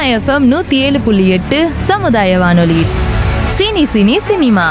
FM நூற்றி ஏழு புள்ளி எட்டு சமுதாய வானொலி சினி சினி சினிமா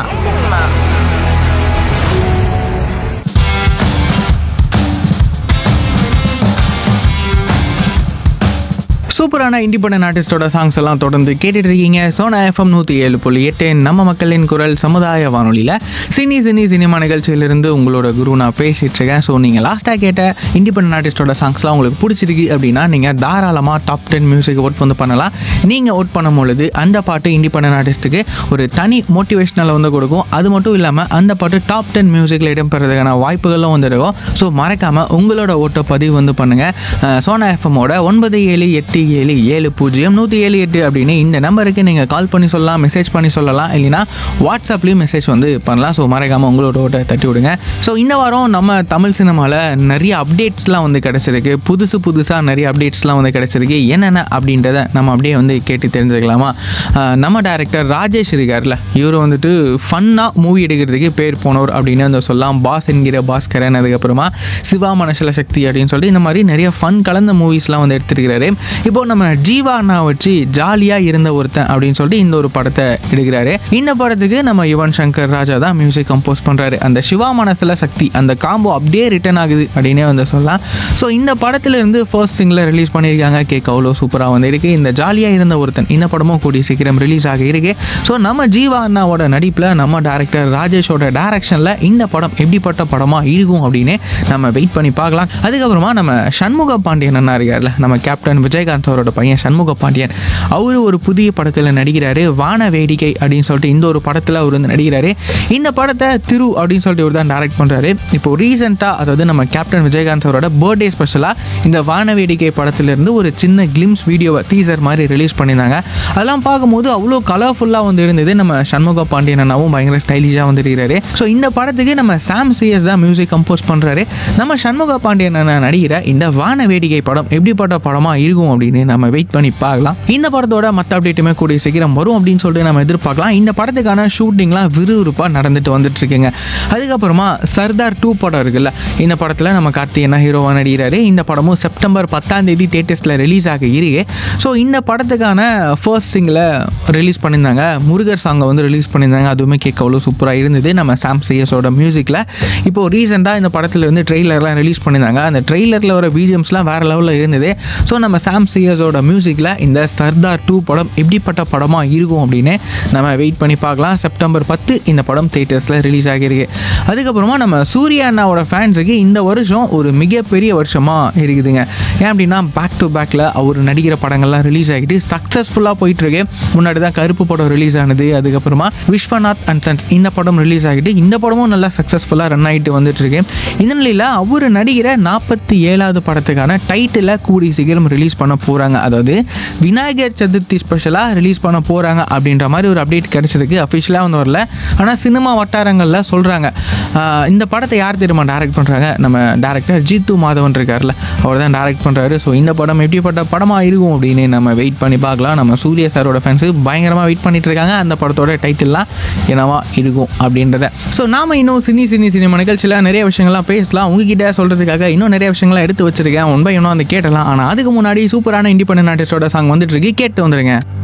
சூப்பரான இண்டிபெண்டன்ட் ஆர்டிஸ்டோட சாங்ஸ் எல்லாம் தொடர்ந்து கேட்டுட்டு இருக்கீங்க சோனா எஃப்எம் நூற்றி ஏழு புள்ளி எட்டு நம்ம மக்களின் குரல் சமுதாய வானொலியில் சினி சினி சினிமா நிகழ்ச்சியிலிருந்து உங்களோட குரு நான் பேசிட்டு இருக்கேன் ஸோ நீங்கள் லாஸ்ட்டாக கேட்ட இண்டிபெண்டன்ட் ஆர்டிஸ்டோட சாங்ஸ்லாம் உங்களுக்கு பிடிச்சிருக்கு அப்படின்னா நீங்கள் தாராளமாக டாப் டென் மியூசிக் ஓட் வந்து பண்ணலாம் நீங்கள் ஓட் பண்ணும் பொழுது அந்த பாட்டு இண்டிபெண்டன்ட் ஆர்டிஸ்ட்டுக்கு ஒரு தனி மோட்டிவேஷனல் வந்து கொடுக்கும் அது மட்டும் இல்லாமல் அந்த பாட்டு டாப் டென் மியூசிக்கில் இடம்பெறதுக்கான வாய்ப்புகளும் வந்துருக்கும் ஸோ மறக்காமல் உங்களோட ஓட்டை பதிவு வந்து பண்ணுங்கள் சோனா எஃப்எம்மோட ஒன்பது ஏழு எட்டு ஏழு ஏழு பூஜ்ஜியம் நூற்றி ஏழு எட்டு அப்படின்னு இந்த நம்பருக்கு நீங்கள் கால் பண்ணி சொல்லலாம் மெசேஜ் பண்ணி சொல்லலாம் இல்லைனா வாட்ஸ்அப்லேயும் மெசேஜ் வந்து பண்ணலாம் ஸோ மறக்காமல் உங்களோட ஓட்டை தட்டி விடுங்க ஸோ இந்த வாரம் நம்ம தமிழ் சினிமாவில் நிறைய அப்டேட்ஸ்லாம் வந்து கிடச்சிருக்கு புதுசு புதுசாக நிறைய அப்டேட்ஸ்லாம் வந்து கிடச்சிருக்கு என்னென்ன அப்படின்றத நம்ம அப்படியே வந்து கேட்டு தெரிஞ்சுக்கலாமா அஹ் நம்ம டேரக்டர் ராஜேஷ் இருக்கார்ல இவர் வந்துட்டு ஃபன்னாக மூவி எடுக்கிறதுக்கு பேர் போனவர் அப்படின்னு வந்து சொல்லலாம் பாஸ் என்கிற பாஸ்கரன் அதுக்கப்புறமா சிவா மனசல சக்தி அப்படின்னு சொல்லி இந்த மாதிரி நிறைய ஃபன் கலந்த மூவிஸ்லாம் வந்து எடுத்திருக்கிறாரு இப்போ நம்ம ஜீவா அண்ணா வச்சு ஜாலியாக இருந்த ஒருத்தன் அப்படின்னு சொல்லிட்டு இந்த ஒரு படத்தை எடுக்கிறாரு இந்த படத்துக்கு நம்ம யுவன் சங்கர் ராஜா தான் மியூசிக் கம்போஸ் பண்ணுறாரு அந்த சிவா மனசில் சக்தி அந்த காம்போ அப்படியே ரிட்டர்ன் ஆகுது அப்படின்னே வந்து சொல்லலாம் ஸோ இந்த படத்துல இருந்து ஃபர்ஸ்ட் சிங்கில் ரிலீஸ் பண்ணியிருக்காங்க கேட்க அவ்வளோ சூப்பராக வந்து இருக்கு இந்த ஜாலியாக இருந்த ஒருத்தன் இந்த படமும் கூடிய சீக்கிரம் ரிலீஸ் ஆக இருக்கு ஸோ நம்ம ஜீவா அண்ணாவோட நடிப்பில் நம்ம டேரக்டர் ராஜேஷோட டைரக்ஷனில் இந்த படம் எப்படிப்பட்ட படமாக இருக்கும் அப்படின்னு நம்ம வெயிட் பண்ணி பார்க்கலாம் அதுக்கப்புறமா நம்ம சண்முக பாண்டியன் அண்ணா இருக்கார்ல நம்ம கேப்டன் விஜயகாந்த் அவரோட பையன் சண்முக பாண்டியன் அவர் ஒரு புதிய படத்தில் நடிக்கிறாரு வான வேடிக்கை அப்படின்னு சொல்லிட்டு இந்த ஒரு படத்தில் அவர் வந்து நடிக்கிறாரு இந்த படத்தை திரு அப்படின்னு சொல்லிட்டு இவர் தான் டைரக்ட் பண்ணுறாரு இப்போ ரீசெண்டாக அதாவது நம்ம கேப்டன் விஜயகாந்த் அவரோட பர்த்டே ஸ்பெஷலாக இந்த வான வேடிக்கை படத்திலிருந்து ஒரு சின்ன கிளிம்ஸ் வீடியோவை டீசர் மாதிரி ரிலீஸ் பண்ணியிருந்தாங்க அதெல்லாம் பார்க்கும்போது அவ்வளோ கலர்ஃபுல்லாக வந்து இருந்தது நம்ம சண்முக பாண்டியன் அண்ணாவும் பயங்கர ஸ்டைலிஷாக வந்து இருக்கிறாரு ஸோ இந்த படத்துக்கு நம்ம சாம் சிஎஸ் தான் மியூசிக் கம்போஸ் பண்ணுறாரு நம்ம சண்முக பாண்டியன் அண்ணா நடிகிற இந்த வான வேடிக்கை படம் எப்படிப்பட்ட படமாக இருக்கும் அப்படின்னு நம்ம வெயிட் பண்ணி பார்க்கலாம் இந்த படத்தோட மற்ற அப்டேட்டுமே கூடிய சீக்கிரம் வரும் அப்படின்னு சொல்லிட்டு நம்ம எதிர்பார்க்கலாம் இந்த படத்துக்கான ஷூட்டிங்லாம் விறுவிறுப்பாக நடந்துட்டு வந்துட்டு இருக்குங்க அதுக்கப்புறமா சர்தார் டூ படம் இருக்குல்ல இந்த படத்தில் நம்ம கார்த்திகேயனா ஹீரோவாக நடிகிறாரு இந்த படமும் செப்டம்பர் பத்தாம் தேதி தேட்டர்ஸில் ரிலீஸ் ஆக இருக்கு ஸோ இந்த படத்துக்கான ஃபர்ஸ்ட் சிங்கில் ரிலீஸ் பண்ணியிருந்தாங்க முருகர் சாங்கை வந்து ரிலீஸ் பண்ணியிருந்தாங்க அதுவுமே கேட்க அவ்வளோ சூப்பராக இருந்தது நம்ம சாம் சிஎஸோட மியூசிக்கில் இப்போது ரீசெண்டாக இந்த படத்தில் இருந்து ட்ரெய்லர்லாம் ரிலீஸ் பண்ணியிருந்தாங்க அந்த ட்ரெய்லரில் வர பிஜிஎம்ஸ்லாம் வேறு லெவலில் இருந்தது ஸோ நம்ம சாம் சிஎஸோட மியூசிக்கில் இந்த சர்தார் டூ படம் எப்படிப்பட்ட படமாக இருக்கும் அப்படின்னு நம்ம வெயிட் பண்ணி பார்க்கலாம் செப்டம்பர் பத்து இந்த படம் தேட்டர்ஸில் ரிலீஸ் ஆகியிருக்கு அதுக்கப்புறமா நம்ம சூர்யா அண்ணாவோட ஃபேன்ஸுக்கு இந்த வருஷம் ஒரு மிகப்பெரிய வருஷமாக இருக்குதுங்க ஏன் அப்படின்னா பேக் டு பேக்கில் அவர் நடிக்கிற படங்கள்லாம் ரிலீஸ் ஆகிட்டு சக்ஸஸ்ஃபுல்லாக போயிட்டுருக்கு முன்னாடி தான் கருப்பு படம் ரிலீஸ் ஆனது அதுக்கப்புறமா விஸ்வநாத் அண்ட் சன்ஸ் இந்த படம் ரிலீஸ் ஆகிட்டு இந்த படமும் நல்லா சக்ஸஸ்ஃபுல்லாக ரன் ஆகிட்டு வந்துட்டு இருக்கு இந்த நிலையில் அவர் நடிக்கிற நாற்பத்தி ஏழாவது படத்துக்கான டைட்டிலை கூடி சீக்கிரம் ரிலீஸ் பண்ண போகிறாங்க அதாவது விநாயகர் சதுர்த்தி ஸ்பெஷலாக ரிலீஸ் பண்ண போகிறாங்க அப்படின்ற மாதிரி ஒரு அப்டேட் கிடைச்சிருக்கு அஃபிஷியலாக வந்து வரல ஆனால் சினிமா வட்டாரங்களில் சொல்கிறாங்க இந்த படத்தை யார் தெரியுமா டைரக்ட் பண்ணுறாங்க நம்ம டேரக்டர் ஜீத்து மாதவன் இருக்கார்ல அவர் தான் டைரக்ட் பண்ணுறாரு ஸோ இந்த படம் எப்படிப்பட்ட படமாக இருக்கும் அப்படின்னு நம்ம வெயிட் பண்ணி பார்க்கலாம் நம்ம சூர்யா சாரோட ஃபேன்ஸு பயங்கரமாக வெயிட் பண்ணிட்டு இருக்காங்க அந்த படத்தோட டைட்டில்லாம் என்னவா இருக்கும் அப்படின்றத ஸோ நாம இன்னும் சினி சினி சினிமா நிகழ்ச்சியில் நிறைய விஷயங்கள்லாம் பேசலாம் உங்ககிட்ட சொல்கிறதுக்காக இன்னும் நிறைய விஷயங்கள்லாம் எடுத்து வச்சிருக்கேன் ஒன் பை ஒன்றும் வந்து கேட்டலாம் ஆனால் அதுக்கு முன்னாடி சூப்பரான இண்டிபெண்டன்ட் ஆர்டிஸ்டோட சாங் வந்துட்டு இருக்கு கேட்டு வந்துருங்க